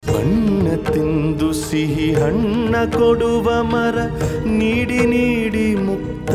ಬಣ್ಣ ತಿಂದು ಸಿಹಿ ಹಣ್ಣ ಕೊಡುವ ಮರ ನೀಡಿ ನೀಡಿ ಮುಕ್ತ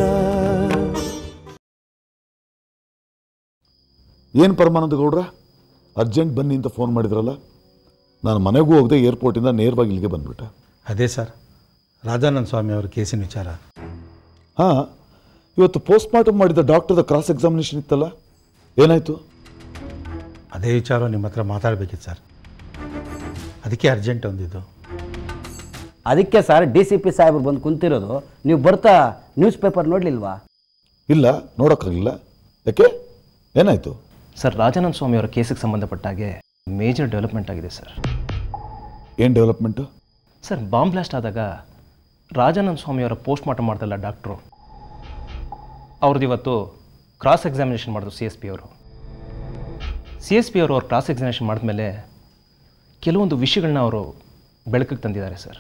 ಏನು ಪರಮಾನಂದ ಗೌಡ್ರ ಅರ್ಜೆಂಟ್ ಬನ್ನಿ ಅಂತ ಫೋನ್ ಮಾಡಿದ್ರಲ್ಲ ನಾನು ಮನೆಗೂ ಹೋಗದೆ ಏರ್ಪೋರ್ಟಿಂದ ನೇರವಾಗಿ ಇಲ್ಲಿಗೆ ಬಂದ್ಬಿಟ್ಟೆ ಅದೇ ಸರ್ ರಾಜಾನಂದ ಸ್ವಾಮಿ ಅವರ ಕೇಸಿನ ವಿಚಾರ ಹಾಂ ಇವತ್ತು ಪೋಸ್ಟ್ ಮಾರ್ಟಮ್ ಮಾಡಿದ ಡಾಕ್ಟರ್ದ ಕ್ರಾಸ್ ಎಕ್ಸಾಮಿನೇಷನ್ ಇತ್ತಲ್ಲ ಏನಾಯಿತು ಅದೇ ವಿಚಾರ ನಿಮ್ಮ ಹತ್ರ ಮಾತಾಡಬೇಕಿತ್ತು ಸರ್ ಅದಕ್ಕೆ ಅರ್ಜೆಂಟ್ ಒಂದಿದ್ದು ಅದಕ್ಕೆ ಸರ್ ಡಿ ಸಿ ಪಿ ಸಾಹೇಬ್ರು ಬಂದು ಕುಂತಿರೋದು ನೀವು ಬರ್ತಾ ನ್ಯೂಸ್ ಪೇಪರ್ ನೋಡಲಿಲ್ವಾ ಇಲ್ಲ ನೋಡೋಕ್ಕಾಗಲಿಲ್ಲ ಯಾಕೆ ಏನಾಯಿತು ಸರ್ ರಾಜಾನಂದ ಸ್ವಾಮಿ ಅವರ ಕೇಸಿಗೆ ಸಂಬಂಧಪಟ್ಟ ಹಾಗೆ ಮೇಜರ್ ಡೆವಲಪ್ಮೆಂಟ್ ಆಗಿದೆ ಸರ್ ಏನು ಡೆವಲಪ್ಮೆಂಟು ಸರ್ ಬಾಂಬ್ ಬ್ಲಾಸ್ಟ್ ಆದಾಗ ರಾಜಾನಂದ ಸ್ವಾಮಿ ಅವರ ಪೋಸ್ಟ್ ಮಾರ್ಟಮ್ ಮಾಡ್ದಲ್ಲ ಡಾಕ್ಟ್ರು ಅವ್ರದ್ದು ಇವತ್ತು ಕ್ರಾಸ್ ಎಕ್ಸಾಮಿನೇಷನ್ ಮಾಡಿದ್ರು ಸಿ ಎಸ್ ಪಿ ಅವರು ಸಿ ಎಸ್ ಪಿ ಅವರು ಅವ್ರು ಕ್ರಾಸ್ ಎಕ್ಸಾಮಿನೇಷನ್ ಮಾಡಿದ್ಮೇಲೆ ಕೆಲವೊಂದು ವಿಷಯಗಳನ್ನ ಅವರು ಬೆಳಕಿಗೆ ತಂದಿದ್ದಾರೆ ಸರ್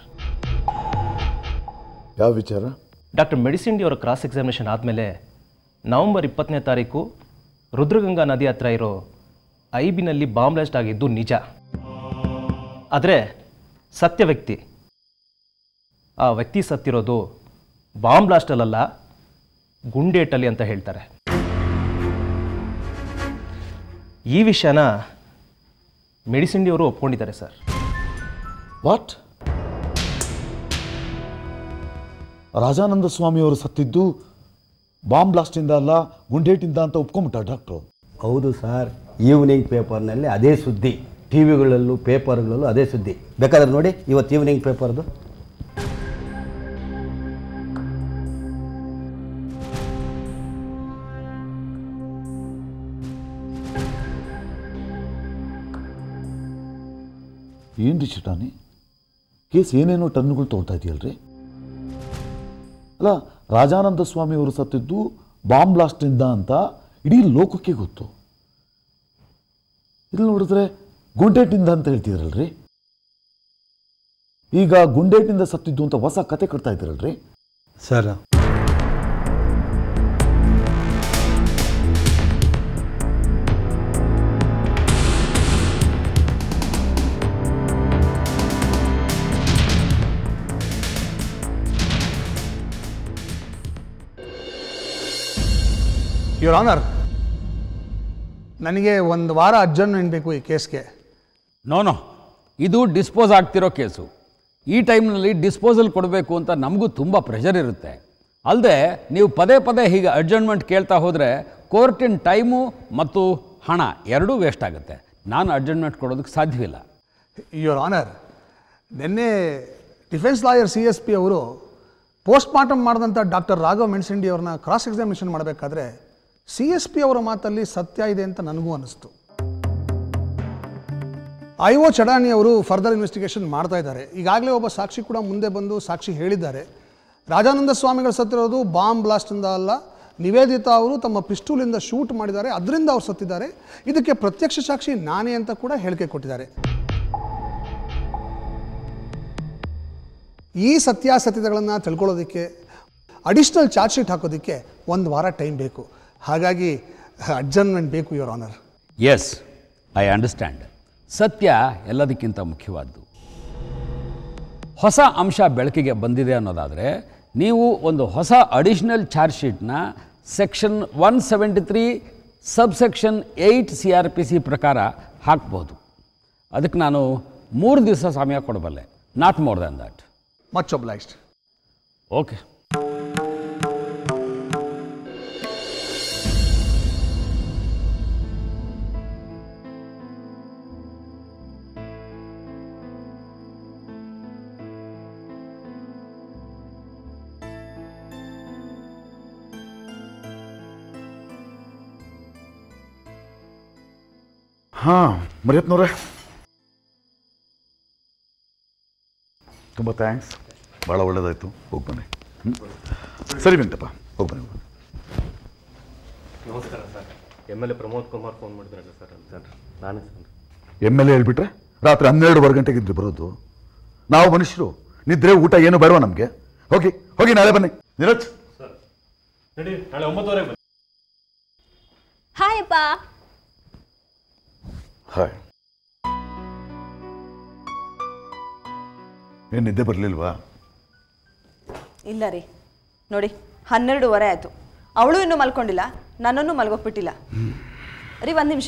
ಯಾವ ವಿಚಾರ ಡಾಕ್ಟರ್ ಮೆಡಿಸಿನ್ ಡಿ ಅವರ ಕ್ರಾಸ್ ಎಕ್ಸಾಮಿನೇಷನ್ ಆದಮೇಲೆ ನವಂಬರ್ ಇಪ್ಪತ್ತನೇ ತಾರೀಕು ರುದ್ರಗಂಗಾ ನದಿ ಹತ್ರ ಇರೋ ಐ ಬಿನಲ್ಲಿ ಬಾಂಬ್ ಬ್ಲಾಸ್ಟ್ ಆಗಿದ್ದು ನಿಜ ಆದರೆ ಸತ್ಯ ವ್ಯಕ್ತಿ ಆ ವ್ಯಕ್ತಿ ಸತ್ತಿರೋದು ಬಾಂಬ್ ಬ್ಲಾಸ್ಟಲ್ಲ ಗುಂಡೇಟಲ್ಲಿ ಅಂತ ಹೇಳ್ತಾರೆ ಈ ವಿಷಯನ ಮೆಡಿಸಿನ್ ಡಿ ಅವರು ಒಪ್ಕೊಂಡಿದ್ದಾರೆ ಸರ್ ವಾಟ್ ರಾಜಾನಂದ ಸ್ವಾಮಿಯವರು ಸತ್ತಿದ್ದು ಬಾಂಬ್ ಬ್ಲಾಸ್ಟಿಂದ ಅಲ್ಲ ಗುಂಡೇಟಿಂದ ಅಂತ ಒಪ್ಕೊಂಬಿಟ್ಟ ಡಾಕ್ಟ್ರು ಹೌದು ಸರ್ ಈವ್ನಿಂಗ್ ಪೇಪರ್ನಲ್ಲಿ ಅದೇ ಸುದ್ದಿ ಟಿ ವಿಗಳಲ್ಲೂ ಪೇಪರ್ಗಳಲ್ಲೂ ಅದೇ ಸುದ್ದಿ ಬೇಕಾದ್ರೆ ನೋಡಿ ಇವತ್ತು ಈವ್ನಿಂಗ್ ಪೇಪರ್ದು ಏನು ರೀ ಚಿಟಾನಿ ಕೇಸ್ ಏನೇನೋ ಟನ್ನುಗಳು ತೊಗೊಳ್ತಾ ಇದೆಯಲ್ರಿ ಅಲ್ಲ ರಾಜಾನಂದ ಸ್ವಾಮಿಯವರು ಸತ್ತಿದ್ದು ಬಾಂಬ್ ಬ್ಲಾಸ್ಟಿಂದ ಅಂತ ಇಡೀ ಲೋಕಕ್ಕೆ ಗೊತ್ತು ಇಲ್ಲಿ ನೋಡಿದ್ರೆ ಗುಂಡೇಟಿಂದ ಅಂತ ಹೇಳ್ತಿದ್ರಲ್ರಿ ಈಗ ಗುಂಡೇಟಿಂದ ಸತ್ತಿದ್ದು ಅಂತ ಹೊಸ ಕತೆ ಕಟ್ತಾ ಇದ್ದೀರಲ್ರಿ ಸರ್ ಯುವರ್ ಆನರ್ ನನಗೆ ಒಂದು ವಾರ ಅರ್ಜೆಂಟ್ ಬೇಕು ಈ ಕೇಸ್ಗೆ ನೋ ನೋ ಇದು ಡಿಸ್ಪೋಸ್ ಆಗ್ತಿರೋ ಕೇಸು ಈ ಟೈಮ್ನಲ್ಲಿ ಡಿಸ್ಪೋಸಲ್ ಕೊಡಬೇಕು ಅಂತ ನಮಗೂ ತುಂಬ ಪ್ರೆಷರ್ ಇರುತ್ತೆ ಅಲ್ಲದೆ ನೀವು ಪದೇ ಪದೇ ಹೀಗೆ ಅಡ್ಜರ್ನ್ಮೆಂಟ್ ಕೇಳ್ತಾ ಹೋದರೆ ಕೋರ್ಟಿನ ಟೈಮು ಮತ್ತು ಹಣ ಎರಡೂ ವೇಸ್ಟ್ ಆಗುತ್ತೆ ನಾನು ಅಡ್ಜರ್ನ್ಮೆಂಟ್ ಕೊಡೋದಕ್ಕೆ ಸಾಧ್ಯವಿಲ್ಲ ಯುವರ್ ಆನರ್ ನಿನ್ನೆ defence lawyer C S P ಅವರು ಪೋಸ್ಟ್ ಮಾರ್ಟಮ್ ಮಾಡಿದಂಥ ಡಾಕ್ಟರ್ ರಾಘವ್ ಮೆಣಸಿಂಡಿ ಅವ್ರನ್ನ ಕ್ರಾಸ್ ಎಕ್ಸಾಮಿನೇಷನ್ ಮಾಡಬೇಕಾದ್ರೆ ಸಿ ಎಸ್ ಪಿ ಅವರ ಮಾತಲ್ಲಿ ಸತ್ಯ ಇದೆ ಅಂತ ನನಗೂ ಅನಿಸ್ತು ಐ ಒ ಚಡಾನಿ ಅವರು ಫರ್ದರ್ ಇನ್ವೆಸ್ಟಿಗೇಷನ್ ಮಾಡ್ತಾ ಇದ್ದಾರೆ ಈಗಾಗಲೇ ಒಬ್ಬ ಸಾಕ್ಷಿ ಕೂಡ ಮುಂದೆ ಬಂದು ಸಾಕ್ಷಿ ಹೇಳಿದ್ದಾರೆ ರಾಜಾನಂದ ಸ್ವಾಮಿಗಳು ಸತ್ತಿರೋದು ಬಾಂಬ್ ಬ್ಲಾಸ್ಟಿಂದ ಅಲ್ಲ ನಿವೇದಿತಾ ಅವರು ತಮ್ಮ ಪಿಸ್ಟೂಲಿಂದ ಶೂಟ್ ಮಾಡಿದ್ದಾರೆ ಅದರಿಂದ ಅವ್ರು ಸತ್ತಿದ್ದಾರೆ ಇದಕ್ಕೆ ಪ್ರತ್ಯಕ್ಷ ಸಾಕ್ಷಿ ನಾನೇ ಅಂತ ಕೂಡ ಹೇಳಿಕೆ ಕೊಟ್ಟಿದ್ದಾರೆ ಈ ಸತ್ಯಾಸತ್ಯತೆಗಳನ್ನು ತಿಳ್ಕೊಳ್ಳೋದಕ್ಕೆ ಅಡಿಷ್ನಲ್ ಚಾರ್ಜ್ ಶೀಟ್ ಹಾಕೋದಕ್ಕೆ ಒಂದು ವಾರ ಟೈಮ್ ಬೇಕು ಹಾಗಾಗಿ ಅಡ್ಜರ್ನ್ಮೆಂಟ್ ಬೇಕು your honour yes I understand ಸತ್ಯ ಎಲ್ಲದಕ್ಕಿಂತ ಮುಖ್ಯವಾದ್ದು ಹೊಸ ಅಂಶ ಬೆಳಕಿಗೆ ಬಂದಿದೆ ಅನ್ನೋದಾದರೆ ನೀವು ಒಂದು ಹೊಸ ಅಡಿಷನಲ್ ಚಾರ್ಜ್ ಶೀಟ್ನ section one seventy three subsection eight C R P C ಪ್ರಕಾರ ಹಾಕ್ಬೋದು ಅದಕ್ಕೆ ನಾನು ಮೂರು ದಿವಸ ಸಮಯ ಕೊಡಬಲ್ಲೆ not more than that much obliged okay ಹಾಂ ಮರಿಯತ್ನವ್ರೆ ತುಂಬ ಥ್ಯಾಂಕ್ಸ್ ಭಾಳ ಒಳ್ಳೇದಾಯಿತು ಹೋಗಿ ಬನ್ನಿ ಹ್ಮ್? ಸರಿ ವೆಂಕಟಪ್ಪ ಹೋಗಿ ಬನ್ನಿ ಹೋಗಿ ಬನ್ನಿ. ನಮಸ್ಕಾರ sir M L A Pramod Kumar phone ಮಾಡಿದ್ರಲ್ಲ ಸರ್ ಸರ್ ನಾನೇ ಸರ್ ಎಮ್ ಎಲ್ ಎ ಹೇಳ್ಬಿಟ್ರೆ ರಾತ್ರಿ ಹನ್ನೆರಡುವರೆ ಗಂಟೆಗೆ ಇದ್ರಿ ಬರೋದು ನಾವು ಮನುಷ್ಯರು ನಿದ್ರೆ ಊಟ ಏನು ಬೇಡವಾ ನಮಗೆ ಹೋಗಿ ಹೋಗಿ ನಾಳೆ ಬನ್ನಿ ನೀರಜ್ ನಡಿ ನಾಳೆ ಒಂಬತ್ತುವರೆಗೆ ಬನ್ನಿ ಹಾಯ್ ಅಪ್ಪ ಹಾಯ್ ಏನು ನಿದ್ದೆ ಬರಲಿಲ್ವಾ ಇಲ್ಲ ರೀ ನೋಡಿ ಹನ್ನೆರಡೂವರೆ ಆಯಿತು ಅವಳು ಇನ್ನೂ ಮಲ್ಕೊಂಡಿಲ್ಲ ನನ್ನನ್ನು ಮಲ್ಗೋಗ್ಬಿಟ್ಟಿಲ್ಲ ರೀ ಒಂದು ನಿಮಿಷ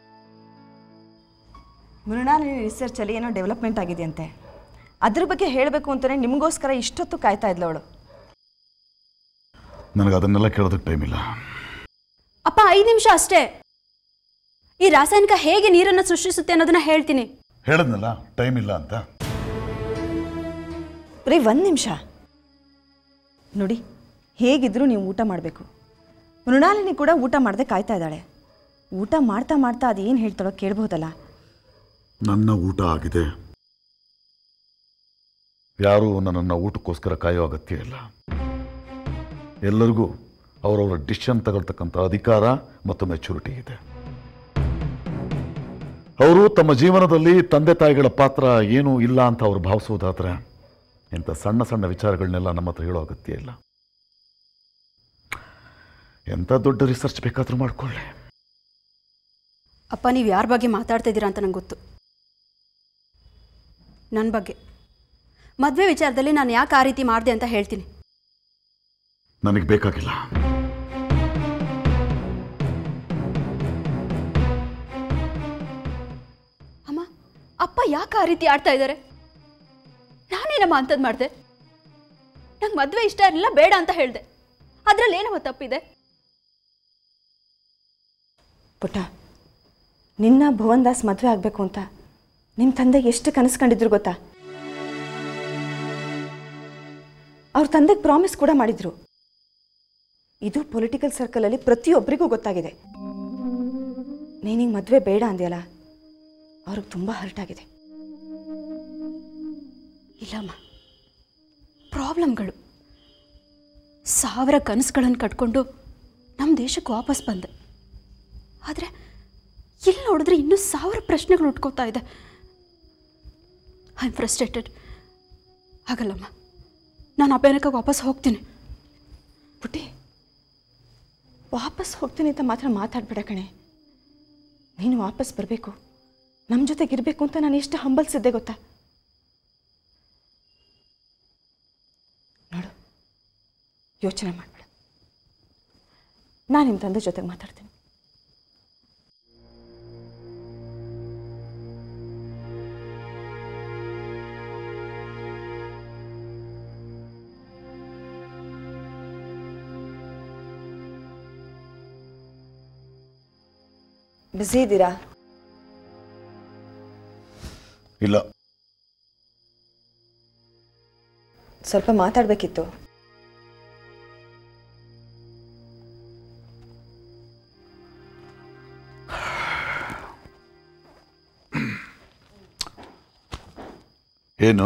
ಮೃಣಾಲಿನಿ ರಿಸರ್ಚಲ್ಲಿ ಏನೋ ಡೆವಲಪ್ಮೆಂಟ್ ಆಗಿದೆಯಂತೆ ಅದ್ರ ಬಗ್ಗೆ ಹೇಳಬೇಕು ಅಂತಲೇ ನಿಮಗೋಸ್ಕರ ಇಷ್ಟೊತ್ತು ಕಾಯ್ತಾ ಇದ್ಲು ಅವಳು ನನಗೆ ಅದನ್ನೆಲ್ಲ ಕೇಳೋದಕ್ಕೆ ಟೈಮ್ ಇಲ್ಲ ಅಪ್ಪ ಐದು ನಿಮಿಷ ಅಷ್ಟೇ ಈ ರಾಸಾಯನಿಕ ಹೇಗೆ ನೀರನ್ನು ಸೃಷ್ಟಿಸುತ್ತೆ ಅನ್ನೋದನ್ನ ಹೇಳ್ತೀನಿ ಹೇಳದ್ನಲ್ಲ ಟೈಮ್ ಇಲ್ಲ ಅಂತ ರೀ ಒಂದು ನಿಮಿಷ ನೋಡಿ ಹೇಗಿದ್ರೂ ನೀವು ಊಟ ಮಾಡಬೇಕು ಮೃಣಾಲಿನಿ ಕೂಡ ಊಟ ಮಾಡದೆ ಕಾಯ್ತಾ ಇದ್ದಾಳೆ ಊಟ ಮಾಡ್ತಾ ಮಾಡ್ತಾ ಅದು ಏನು ಹೇಳ್ತಾಳೋ ಕೇಳ್ಬೋದಲ್ಲ ನನ್ನ ಊಟ ಆಗಿದೆ ಯಾರೂ ನನ್ನನ್ನು ಊಟಕ್ಕೋಸ್ಕರ ಕಾಯೋ ಅಗತ್ಯ ಇಲ್ಲ ಎಲ್ಲರಿಗೂ ಅವರವರ ಡಿಸಿಷನ್ ತಗೊಳ್ತಕ್ಕಂಥ ಅಧಿಕಾರ ಮತ್ತು ಮೆಚುರಿಟಿ ಇದೆ ಅವರು ತಮ್ಮ ಜೀವನದಲ್ಲಿ ತಂದೆ ತಾಯಿಗಳ ಪಾತ್ರ ಏನೂ ಇಲ್ಲ ಅಂತ ಅವ್ರು ಭಾವಿಸೋದಾದ್ರೆ ಇಂಥ ಸಣ್ಣ ಸಣ್ಣ ವಿಚಾರಗಳನ್ನೆಲ್ಲ ನಮ್ಮ ಹತ್ರ ಹೇಳೋ ಅಗತ್ಯ ಇಲ್ಲ ಎಂಥ ದೊಡ್ಡ ರಿಸರ್ಚ್ ಬೇಕಾದರೂ ಮಾಡ್ಕೊಳ್ಳಿ ಅಪ್ಪ ನೀವು ಯಾರ ಬಗ್ಗೆ ಮಾತಾಡ್ತಾ ಇದ್ದೀರಾ ಅಂತ ನಂಗೆ ಗೊತ್ತು ನನ್ನ ಬಗ್ಗೆ ಮದುವೆ ವಿಚಾರದಲ್ಲಿ ನಾನು ಯಾಕೆ ಆ ರೀತಿ ಮಾಡಿದೆ ಅಂತ ಹೇಳ್ತೀನಿ ನನಗೆ ಬೇಕಾಗಿಲ್ಲ ಅಮ್ಮ ಅಪ್ಪ ಯಾಕೆ ಆ ರೀತಿ ಆಡ್ತಾ ಇದ್ದಾರೆ ನಾನೇನಮ್ಮ ಅಂಥದ್ದು ಮಾಡಿದೆ ನಂಗೆ ಮದುವೆ ಇಷ್ಟ ಇರಲಿಲ್ಲ ಬೇಡ ಅಂತ ಹೇಳಿದೆ ಅದರಲ್ಲಿ ಏನಮ್ಮ ತಪ್ಪಿದೆ ಪುಟ್ಟ ನಿನ್ನ ಭುವನ್ ದಾಸ್ ಮದುವೆ ಆಗಬೇಕು ಅಂತ ನಿಮ್ಮ ತಂದೆ ಎಷ್ಟು ಕನಸು ಕಂಡಿದ್ರು ಗೊತ್ತಾ ಅವ್ರ ತಂದೆಗೆ ಪ್ರಾಮಿಸ್ ಕೂಡ ಮಾಡಿದ್ರು ಇದು ಪೊಲಿಟಿಕಲ್ ಸರ್ಕಲಲ್ಲಿ ಪ್ರತಿಯೊಬ್ಬರಿಗೂ ಗೊತ್ತಾಗಿದೆ ನೀನಿಗೆ ಮದುವೆ ಬೇಡ ಅಂದ್ಯಲ್ಲ ಅವ್ರಿಗೆ ತುಂಬ ಹರ್ಟ್ ಆಗಿದೆ ಇಲ್ಲಮ್ಮ ಪ್ರಾಬ್ಲಮ್ಗಳು ಸಾವಿರ ಕನಸುಗಳನ್ನು ಕಟ್ಕೊಂಡು ನಮ್ಮ ದೇಶಕ್ಕೆ ವಾಪಸ್ ಬಂದೆ ಆದರೆ ಇಲ್ಲಿ ನೋಡಿದ್ರೆ ಇನ್ನೂ ಸಾವಿರ ಪ್ರಶ್ನೆಗಳು ಉಟ್ಕೋತಾ ಇದೆ ಐ ಆಮ್ ಫ್ರಸ್ಟ್ರೇಟೆಡ್ ಹಾಗಲ್ಲಮ್ಮ ನಾನು ಅಪೇನಕ್ಕೆ ವಾಪಸ್ ಹೋಗ್ತೀನಿ ಪುಟ್ಟಿ ವಾಪಸ್ ಹೋಗ್ತೀನಿ ಅಂತ ಮಾತ್ರ ಮಾತಾಡ್ಬೇಡ ಕಣೆ ನೀನು ವಾಪಸ್ ಬರಬೇಕು ನಮ್ಮ ಜೊತೆಗಿರಬೇಕು ಅಂತ ನಾನು ಎಷ್ಟು ಹಂಬಲ್ಸಿದ್ದೆ ಗೊತ್ತಾ ನೋಡು ಯೋಚನೆ ಮಾಡಬೇಡ ನಾನು ನಿಮ್ಮ ತಂದೆ ಜೊತೆಗೆ ಮಾತಾಡ್ತೀನಿ ಬ್ಯುಸಿ ಇದ್ದೀರಾ ಇಲ್ಲ ಸ್ವಲ್ಪ ಮಾತಾಡಬೇಕಿತ್ತು ಏನು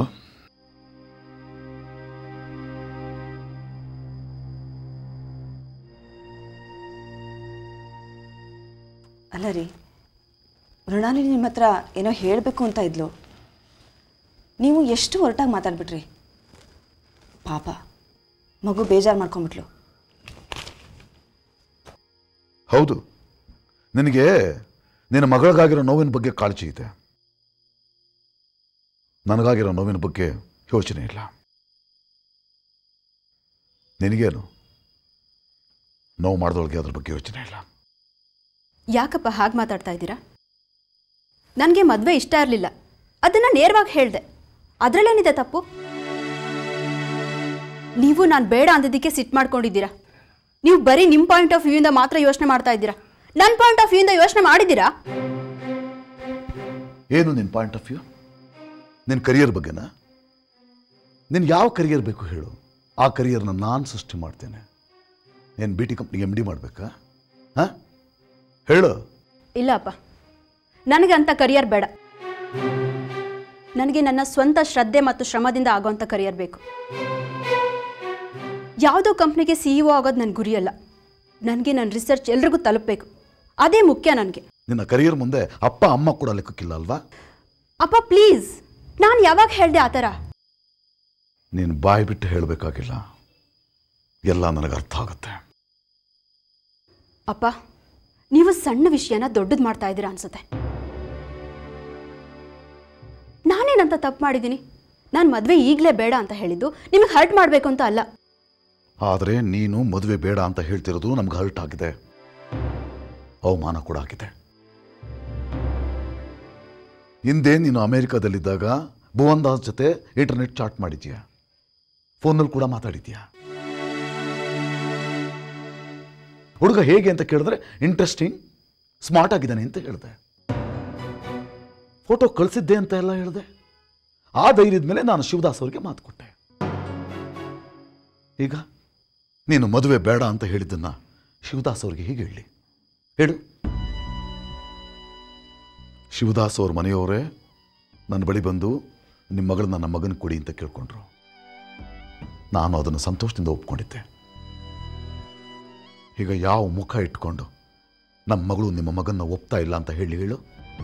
ಅಲ್ಲ ರೀ ಮೃಣಾಲಿನಿ ನಿಮ್ಮ ಹತ್ರ ಏನೋ ಹೇಳಬೇಕು ಅಂತ ಇದ್ಲು ನೀವು ಎಷ್ಟು ಹೊರಟಾಗಿ ಮಾತಾಡ್ಬಿಟ್ರಿ ಪಾಪ ಮಗು ಬೇಜಾರು ಮಾಡ್ಕೊಂಬಿಟ್ಲು ಹೌದು ನಿನಗೆ ನಿನ್ನ ಮಗಳಿಗಾಗಿರೋ ನೋವಿನ ಬಗ್ಗೆ ಕಾಳಜಿ ಇದೆ ನನಗಾಗಿರೋ ನೋವಿನ ಬಗ್ಗೆ ಯೋಚನೆ ಇಲ್ಲ ನಿನಗೇನು ನೋವು ಮಾಡಿದೊಳಗೆ ಅದ್ರ ಬಗ್ಗೆ ಯೋಚನೆ ಇಲ್ಲ ಯಾಕಪ್ಪ ಹಾಗೆ ಮಾತಾಡ್ತಾ ಇದ್ದೀರಾ ನನಗೆ ಮದುವೆ ಇಷ್ಟ ಇರಲಿಲ್ಲ ಅದನ್ನು ನೇರವಾಗಿ ಹೇಳಿದೆ ಅದರಲ್ಲೇನಿದೆ ತಪ್ಪು ನೀವು ನಾನು ಬೇಡ ಅಂದಿದ್ದಕ್ಕೆ ಸಿಟ್ಟು ಮಾಡ್ಕೊಂಡಿದ್ದೀರಾ ನೀವು ಬರೀ ನಿಮ್ಮ ಪಾಯಿಂಟ್ ಆಫ್ ವ್ಯೂಯಿಂದ ಮಾತ್ರ ಯೋಚನೆ ಮಾಡ್ತಾ ಇದ್ದೀರಾ ನನ್ನ ಪಾಯಿಂಟ್ ಆಫ್ ವ್ಯೂಯಿಂದ ಯೋಚನೆ ಮಾಡಿದ್ದೀರಾ ಏನು ನಿನ್ನ ಪಾಯಿಂಟ್ ಆಫ್ ವ್ಯೂ ನಿನ್ನ ಕರಿಯರ್ ಬಗ್ಗೆನಾ ನಿನ್ನ ಯಾವ ಕರಿಯರ್ ಬೇಕು ಹೇಳು ಆ ಕರಿಯರ್ನ ನಾನು ಸೃಷ್ಟಿ ಮಾಡ್ತೇನೆ ಏನು ಬಿ ಟಿ ಕಂಪ್ನಿಗೆ ಎಮ್ ಡಿ ಮಾಡಬೇಕಾ ಹಾಂ ಹೇಳು ಇಲ್ಲ ಅಪ್ಪ ನನಗೆ ಅಂಥ ಕರಿಯರ್ ಬೇಡ ನನಗೆ ನನ್ನ ಸ್ವಂತ ಶ್ರದ್ಧೆ ಮತ್ತು ಶ್ರಮದಿಂದ ಆಗೋವಂಥ ಕರಿಯರ್ ಬೇಕು ಯಾವುದೋ ಕಂಪ್ನಿಗೆ ಸಿ ಇ ಒ ಆಗೋದು ನನ್ನ ಗುರಿಯಲ್ಲ ನನಗೆ ನನ್ನ ರಿಸರ್ಚ್ ಎಲ್ರಿಗೂ ತಲುಪಬೇಕು ಅದೇ ಮುಖ್ಯ ನನಗೆ ನಿನ್ನ ಕರಿಯರ್ ಮುಂದೆ ಅಪ್ಪ ಅಮ್ಮ ಕೂಡ ಲೆಕ್ಕಕ್ಕಿಲ್ಲ ಅಲ್ವಾ ಅಪ್ಪ ಪ್ಲೀಸ್ ನಾನು ಯಾವಾಗ ಹೇಳಿದೆ ಆ ಥರ ನೀನು ಬಾಯಿ ಬಿಟ್ಟು ಹೇಳಬೇಕಾಗಿಲ್ಲ ಎಲ್ಲ ನನಗೆ ಅರ್ಥ ಆಗುತ್ತೆ ಅಪ್ಪ ನೀವು ಸಣ್ಣ ವಿಷಯನ ದೊಡ್ಡದು ಮಾಡ್ತಾ ಇದ್ದೀರಾ ಅನ್ಸುತ್ತೆ ನಾನೇನಂತ ತಪ್ಪು ಮಾಡಿದ್ದೀನಿ ನಾನು ಮದುವೆ ಈಗಲೇ ಬೇಡ ಅಂತ ಹೇಳಿದ್ದು ನಿಮಗೆ ಹರ್ಟ್ ಮಾಡಬೇಕು ಅಂತ ಅಲ್ಲ ಆದರೆ ನೀನು ಮದುವೆ ಬೇಡ ಅಂತ ಹೇಳ್ತಿರೋದು ನಮ್ಗೆ ಹರ್ಟ್ ಆಗಿದೆ ಅವಮಾನ ಕೂಡ ಆಗಿದೆ ಹಿಂದೆ ನೀನು ಅಮೆರಿಕದಲ್ಲಿದ್ದಾಗ ಭುವನ್ ದಾಸ್ ಜೊತೆ ಇಂಟರ್ನೆಟ್ ಚಾಟ್ ಮಾಡಿದ್ಯಾ ಫೋನಲ್ಲಿ ಕೂಡ ಮಾತಾಡಿದ್ಯಾ ಹುಡುಗ ಹೇಗೆ ಅಂತ ಕೇಳಿದ್ರೆ ಇಂಟ್ರೆಸ್ಟಿಂಗ್ ಸ್ಮಾರ್ಟ್ ಆಗಿದ್ದಾನೆ ಅಂತ ಹೇಳಿದೆ ಫೋಟೋ ಕಳಿಸಿದ್ದೆ ಅಂತ ಎಲ್ಲ ಹೇಳಿದೆ ಆ ಧೈರ್ಯದ ಮೇಲೆ ನಾನು ಶಿವದಾಸ್ ಅವರಿಗೆ ಮಾತು ಕೊಟ್ಟೆ ಈಗ ನೀನು ಮದುವೆ ಬೇಡ ಅಂತ ಹೇಳಿದ್ದನ್ನ ಶಿವದಾಸ್ ಅವ್ರಿಗೆ ಹೇಗೆ ಹೇಳಿ ಹೇಳು ಶಿವದಾಸ್ ಅವ್ರ ಮನೆಯವರೇ ನನ್ನ ಬಳಿ ಬಂದು ನಿಮ್ಮ ಮಗಳನ್ನ ನನ್ನ ಮಗನ ಕೊಡಿ ಅಂತ ಕೇಳ್ಕೊಂಡ್ರು ನಾನು ಅದನ್ನು ಸಂತೋಷದಿಂದ ಒಪ್ಕೊಂಡಿದ್ದೆ ಈಗ ಯಾವ ಮುಖ ಇಟ್ಕೊಂಡು ನಮ್ಮ ಮಗಳು ನಿಮ್ಮ ಮಗನ್ನ ಒಪ್ತಾ ಇಲ್ಲ ಅಂತ ಹೇಳಿ ಹೇಳು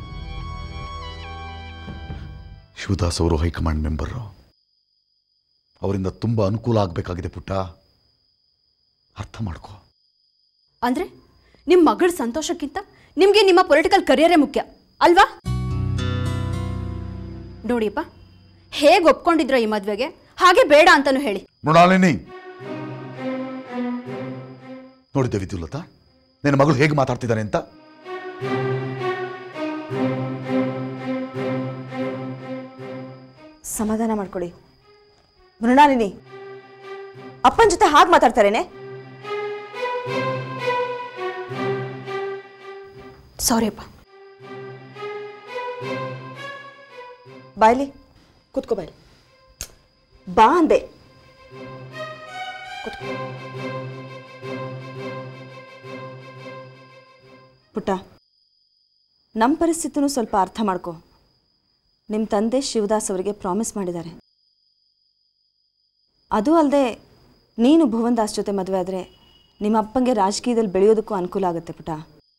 ಶಿವದಾಸ್ ಅವರು ಹೈಕಮಾಂಡ್ ಮೆಂಬರು ಅವರಿಂದ ತುಂಬ ಅನುಕೂಲ ಆಗಬೇಕಾಗಿದೆ ಪುಟ್ಟ ಅರ್ಥ ಮಾಡ್ಕೋ ಅಂದ್ರೆ ನಿಮ್ಮ ಮಗಳ ಸಂತೋಷಕ್ಕಿಂತ ನಿಮಗೆ ನಿಮ್ಮ ಪೊಲಿಟಿಕಲ್ ಕರಿಯರೇ ಮುಖ್ಯ ಅಲ್ವಾ ನೋಡಿಯಪ್ಪ ಹೇಗೆ ಒಪ್ಕೊಂಡಿದ್ರ ಈ ಮದುವೆಗೆ ಹಾಗೆ ಬೇಡ ಅಂತಾನು ಹೇಳಿ ಮೃಣಾಲಿನಿ ನೋಡಿದ್ದೆ ವಿದ್ಯುಲ್ಲತಾ ನಿನ್ನ ಮಗಳು ಹೇಗೆ ಮಾತಾಡ್ತಿದ್ದಾನೆ ಅಂತ ಸಮಾಧಾನ ಮಾಡ್ಕೊಳ್ಳಿ ಮೃಣಾಲಿನಿ ಅಪ್ಪನ ಜೊತೆ ಹಾಗೆ ಮಾತಾಡ್ತಾರೇನೆ ಸಾರಿ ಅಪ್ಪ ಬಾಯ್ಲಿ ಕೂತ್ಕೋ ಬಾಯ್ಲಿ ಬಾ ಅಂದೆ ಕೂತ್ಕೋ. ಪುಟ್ಟ ನಮ್ಮ ಪರಿಸ್ಥಿತಿನೂ ಸ್ವಲ್ಪ ಅರ್ಥ ಮಾಡ್ಕೋ ನಿಮ್ಮ ತಂದೆ ಶಿವದಾಸ್ ಅವರಿಗೆ ಪ್ರಾಮಿಸ್ ಮಾಡಿದ್ದಾರೆ ಅದು ಅಲ್ಲದೆ ನೀನು ಭುವನ್ ದಾಸ್ ಜೊತೆ ಮದುವೆ ಆದರೆ ನಿಮ್ಮ ಅಪ್ಪಂಗೆ ರಾಜಕೀಯದಲ್ಲಿ ಬೆಳೆಯೋದಕ್ಕೂ ಅನುಕೂಲ ಆಗುತ್ತೆ ಪುಟ್ಟ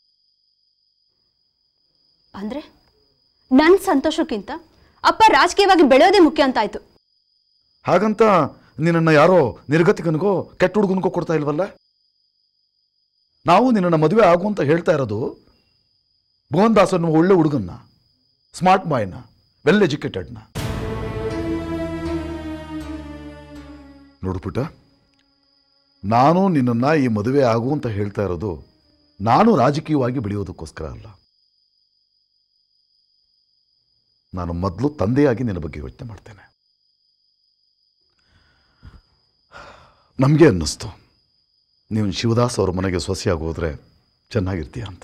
ಅಂದ್ರೆ ನನ್ನ ಸಂತೋಷಕ್ಕಿಂತ ಅಪ್ಪ ರಾಜಕೀಯವಾಗಿ ಬೆಳೆಯೋದೇ ಮುಖ್ಯ ಅಂತ ಆಯ್ತು ಹಾಗಂತ ನಿನ್ನನ್ನು ಯಾರೋ ನಿರ್ಗತಿಕನಿಗೋ ಕೆಟ್ಟ ಹುಡುಗನಿಗೋ ಕೊಡ್ತಾ ಇಲ್ವಲ್ಲ ನಾವು ನಿನ್ನನ್ನು ಮದುವೆ ಆಗು ಅಂತ ಹೇಳ್ತಾ ಇರೋದು ಭುವನ್ ದಾಸ್ ಅನ್ನೋ ಒಳ್ಳೆ ಹುಡುಗನ್ನ ಸ್ಮಾರ್ಟ್ ಬಾಯ್ನ ವೆಲ್ ಎಜುಕೇಟೆಡ್ನ ನೋಡು ಪುಟ್ಟ ನಾನು ನಿನ್ನನ್ನು ಈ ಮದುವೆ ಆಗು ಅಂತ ಹೇಳ್ತಾ ಇರೋದು ನಾನು ರಾಜಕೀಯವಾಗಿ ಬೆಳೆಯೋದಕ್ಕೋಸ್ಕರ ಅಲ್ಲ ನಾನು ಮೊದಲು ತಂದೆಯಾಗಿ ನಿನ್ನ ಬಗ್ಗೆ ಯೋಚನೆ ಮಾಡ್ತೇನೆ ನಮಗೆ ಅನ್ನಿಸ್ತು ನೀವು ಶಿವದಾಸ್ ಅವ್ರ ಮನೆಗೆ ಸೊಸೆಯಾಗಿ ಹೋದ್ರೆ ಚೆನ್ನಾಗಿರ್ತೀಯ ಅಂತ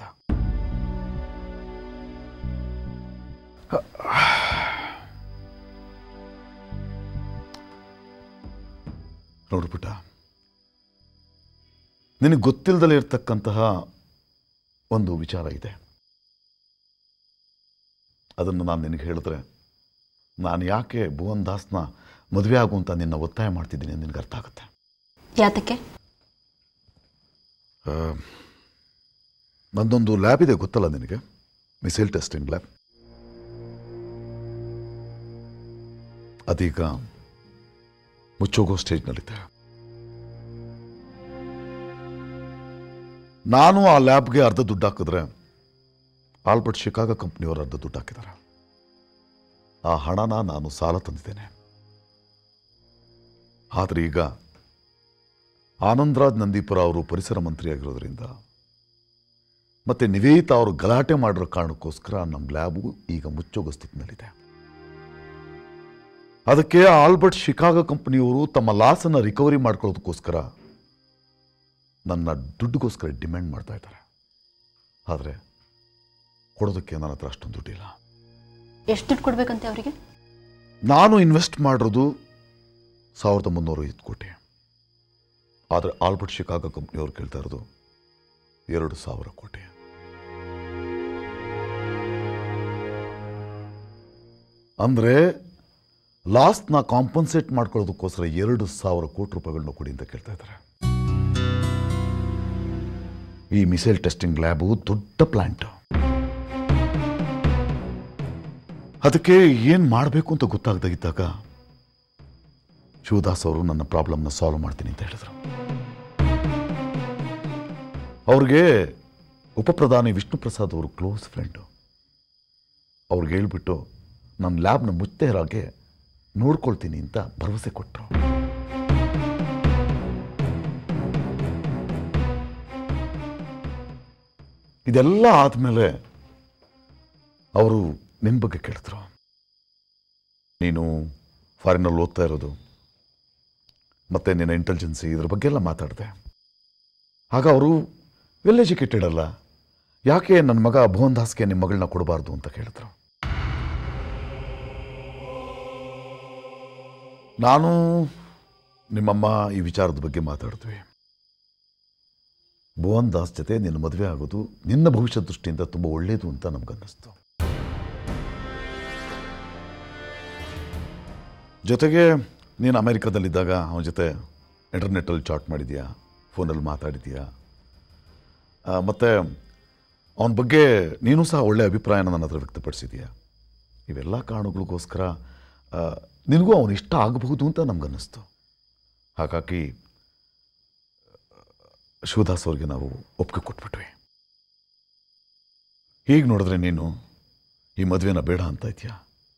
ನೋಡು ಪುಟ್ಟ ನಿನಗೆ ಗೊತ್ತಿಲ್ಲದಲೇ ಇರ್ತಕ್ಕಂತಹ ಒಂದು ವಿಚಾರ ಇದೆ ಅದನ್ನು ನಾನು ನಿನಗೆ ಹೇಳಿದ್ರೆ ನಾನು ಯಾಕೆ ಭುವನ್ ದಾಸ್ನ ಮದುವೆ ಆಗು ಅಂತ ನಿನ್ನ ಒತ್ತಾಯ ಮಾಡ್ತಿದ್ದೀನಿ ಅಂತ ನಿನಗೆ ಅರ್ಥ ಆಗುತ್ತೆ ಯಾತಕ್ಕೆ ಆ, ನಂದೊಂದು ಲ್ಯಾಬ್ ಇದೆ ಗೊತ್ತಲ್ಲ ನಿನಗೆ ಮಿಸೈಲ್ ಟೆಸ್ಟಿಂಗ್ ಲ್ಯಾಬ್ ಅದೀಗ ಮುಚ್ಚೋಗೋ ಸ್ಟೇಜ್ನಲ್ಲಿದೆ ನಾನು ಆ ಲ್ಯಾಬ್ಗೆ ಅರ್ಧ ದುಡ್ಡು ಹಾಕಿದ್ರೆ ಆಲ್ಬರ್ಟ್ ಶಿಕಾಗೋ ಕಂಪ್ನಿಯವರು ಅರ್ಧ ದುಡ್ಡು ಹಾಕಿದ್ದಾರೆ ಆ ಹಣನ ನಾನು ಸಾಲ ತಂದಿದ್ದೇನೆ ಆದರೆ ಈಗ ಆನಂದರಾಜ್ ನಂದೀಪುರ ಅವರು ಪರಿಸರ ಮಂತ್ರಿ ಆಗಿರೋದ್ರಿಂದ ಮತ್ತೆ ನಿವೇದಿತಾ ಅವರು ಗಲಾಟೆ ಮಾಡಿರೋ ಕಾರಣಕ್ಕೋಸ್ಕರ ನಮ್ಮ ಲ್ಯಾಬು ಈಗ ಮುಚ್ಚೋಗೋ ಸ್ಥಿತಿನಲ್ಲಿದೆ ಅದಕ್ಕೆ ಆಲ್ಬರ್ಟ್ ಶಿಕಾಗೋ ಕಂಪನಿಯವರು ತಮ್ಮ ಲಾಸನ್ನು ರಿಕವರಿ ಮಾಡ್ಕೊಳ್ಳೋದಕ್ಕೋಸ್ಕರ ನನ್ನ ದುಡ್ಡುಗೋಸ್ಕರ ಡಿಮ್ಯಾಂಡ್ ಮಾಡ್ತಾ ಇದ್ದಾರೆ ಆದರೆ ಕೊಡೋದಕ್ಕೆ ನನ್ನ ಹತ್ರ ಅಷ್ಟೊಂದು ದುಡ್ಡಿಲ್ಲ ಎಷ್ಟು ದುಡ್ಡು ಕೊಡ್ಬೇಕಂತೆ ಅವರಿಗೆ ನಾನು ಇನ್ವೆಸ್ಟ್ ಮಾಡಿರೋದು ಸಾವಿರದ ಮುನ್ನೂರ ಐದು ಕೋಟಿ ಆದರೆ ಆಲ್ಬರ್ಟ್ ಶಿಕಾಗೋ ಕಂಪ್ನಿಯವ್ರು ಕೇಳ್ತಾ ಇರೋದು ಎರಡು ಸಾವಿರ ಕೋಟಿ ಅಂದರೆ ಲಾಸ್ನ ಕಾಂಪನ್ಸೇಟ್ ಮಾಡ್ಕೊಳ್ಳೋದಕ್ಕೋಸ್ಕರ ಎರಡು ಸಾವಿರ ಕೋಟಿ ರೂಪಾಯಿಗಳನ್ನ ಕೊಡಿ ಅಂತ ಕೇಳ್ತಾ ಇದ್ದಾರೆ ಈ ಮಿಸೈಲ್ ಟೆಸ್ಟಿಂಗ್ ಲ್ಯಾಬು ದೊಡ್ಡ ಪ್ಲಾಂಟ್ ಅದಕ್ಕೆ ಏನು ಮಾಡಬೇಕು ಅಂತ ಗೊತ್ತಾಗದಾಗಿದ್ದಾಗ ಶಿವದಾಸ್ ಅವರು ನನ್ನ ಪ್ರಾಬ್ಲಮ್ನ ಸಾಲ್ವ್ ಮಾಡ್ತೀನಿ ಅಂತ ಹೇಳಿದರು ಅವ್ರಿಗೆ ಉಪಪ್ರಧಾನಿ ವಿಷ್ಣು ಪ್ರಸಾದ್ ಅವರು ಕ್ಲೋಸ್ ಫ್ರೆಂಡು ಅವ್ರಿಗೆ ಹೇಳ್ಬಿಟ್ಟು ನನ್ನ ಲ್ಯಾಬ್ನ ಮುಚ್ಚೇರಾಗೆ ನೋಡ್ಕೊಳ್ತೀನಿ ಅಂತ ಭರವಸೆ ಕೊಟ್ಟರು ಇದೆಲ್ಲ ಆದಮೇಲೆ ಅವರು ನಿನ್ನ ಬಗ್ಗೆ ಕೇಳಿದ್ರು ನೀನು ಫಾರಿನಲ್ಲಿ ಓದ್ತಾ ಇರೋದು ಮತ್ತು ನಿನ್ನ ಇಂಟೆಲಿಜೆನ್ಸಿ ಇದ್ರ ಬಗ್ಗೆ ಎಲ್ಲ ಮಾತಾಡಿದೆ ಆಗ ಅವರು ವೆಲ್ ಎಜುಕೇಟೆಡ್ ಅಲ್ಲ ಯಾಕೆ ನನ್ನ ಮಗ ಭುವನ್ ದಾಸ್ಗೆ ನಿಮ್ಮ ಮಗಳನ್ನ ಕೊಡಬಾರ್ದು ಅಂತ ಕೇಳಿದ್ರು ನಾನು ನಿಮ್ಮಮ್ಮ ಈ ವಿಚಾರದ ಬಗ್ಗೆ ಮಾತಾಡಿದ್ವಿ ಭುವನ್ ದಾಸ್ ಜೊತೆ ನಿನ್ನ ಮದುವೆ ಆಗೋದು ನಿನ್ನ ಭವಿಷ್ಯ ದೃಷ್ಟಿಯಿಂದ ತುಂಬ ಒಳ್ಳೆಯದು ಅಂತ ನಮಗನ್ನಿಸ್ತು ಜೊತೆಗೆ ನೀನು ಅಮೆರಿಕದಲ್ಲಿದ್ದಾಗ ಅವನ ಜೊತೆ ಇಂಟರ್ನೆಟ್ಟಲ್ಲಿ ಚಾಟ್ ಮಾಡಿದ್ಯಾ ಫೋನಲ್ಲಿ ಮಾತಾಡಿದ್ಯಾ ಮತ್ತು ಅವನ ಬಗ್ಗೆ ನೀನು ಸಹ ಒಳ್ಳೆಯ ಅಭಿಪ್ರಾಯನ ನನ್ನ ಹತ್ರ ವ್ಯಕ್ತಪಡಿಸಿದೀಯಾ ಇವೆಲ್ಲ ಕಾರಣಗಳಿಗೋಸ್ಕರ ಆ, ನಿನಗೂ ಅವನು ಇಷ್ಟ ಆಗಬಹುದು ಅಂತ ನಮಗನ್ನಿಸ್ತು ಹಾಗಾಗಿ ಶಿವದಾಸ್ ಅವ್ರಿಗೆ ನಾವು ಒಪ್ಪಿಗೆ ಕೊಟ್ಬಿಟ್ವಿ ಹೀಗೆ ನೋಡಿದ್ರೆ ನೀನು ಈ ಮದುವೆನ ಬೇಡ ಅಂತ ಇದೆಯಾ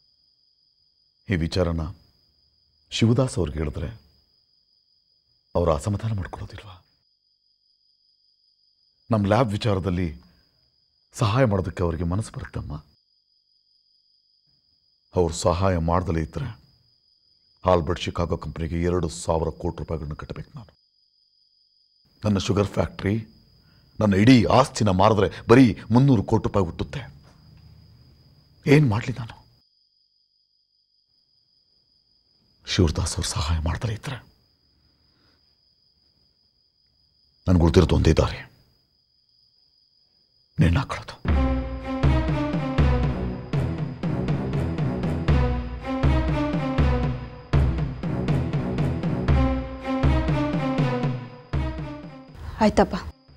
ಈ ವಿಚಾರನ ಶಿವದಾಸ್ ಅವ್ರಿಗೆ ಹೇಳಿದ್ರೆ ಅವರು ಅಸಮಾಧಾನ ಮಾಡ್ಕೊಳ್ಳೋದಿಲ್ವಾ ನಮ್ಮ ಲ್ಯಾಬ್ ವಿಚಾರದಲ್ಲಿ ಸಹಾಯ ಮಾಡೋದಕ್ಕೆ ಅವರಿಗೆ ಮನಸ್ಸು ಬರುತ್ತಮ್ಮ ಅವ್ರು ಸಹಾಯ ಮಾಡ್ದಲೇ ಇದ್ದರೆ ಆಲ್ಬರ್ಟ್ ಶಿಕಾಗೋ ಕಂಪ್ನಿಗೆ ಎರಡು ಸಾವಿರ ಕೋಟಿ ರೂಪಾಯಿಗಳನ್ನ ಕಟ್ಟಬೇಕು ನಾನು ನನ್ನ ಶುಗರ್ ಫ್ಯಾಕ್ಟ್ರಿ ನನ್ನ ಇಡೀ ಆಸ್ತಿನ ಮಾರಿದ್ರೆ ಬರೀ ಮುನ್ನೂರು ಕೋಟಿ ರೂಪಾಯಿ ಹುಟ್ಟುತ್ತೆ ಏನು ಮಾಡಲಿ ನಾನು ಶಿವದಾಸ್ ಅವ್ರು ಸಹಾಯ ಮಾಡ್ತಾರೆ ಇದ್ರೆ ನನಗೆ ಉಳಿದಿರೋದು ಒಂದೇ ದಾರಿ ನೇಣು ಹಾಕೊಳ್ಳೋದು ಆಯ್ತಪ್ಪ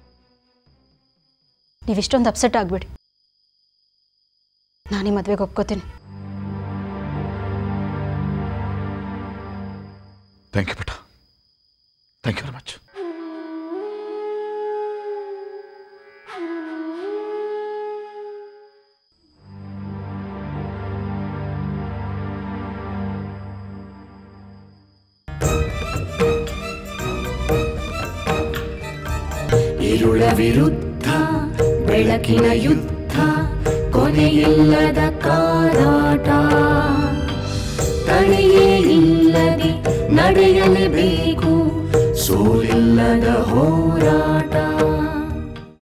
ನೀವಿಷ್ಟೊಂದು ಅಪ್ಸೆಟ್ ಆಗಬೇಡಿ ನಾನು ಈ ಮದುವೆಗೆ ಒಪ್ಕೋತೀನಿ ಥ್ಯಾಂಕ್ ಯು ಬೇಟ ಥ್ಯಾಂಕ್ ಯು ವೆರಿ ಮಚ್ ഇരുള വിരുദ്ധ ಬೆಳಕಿನ ಯುದ್ಧ ಕೊನೆಯಿಲ್ಲದ ಕಾದಾಟ ತಡೆಯೇ ಇಲ್ಲದೆ ನಡೆಯಲೇಬೇಕು ಸೋಲಿಲ್ಲದ ಹೋರಾಟ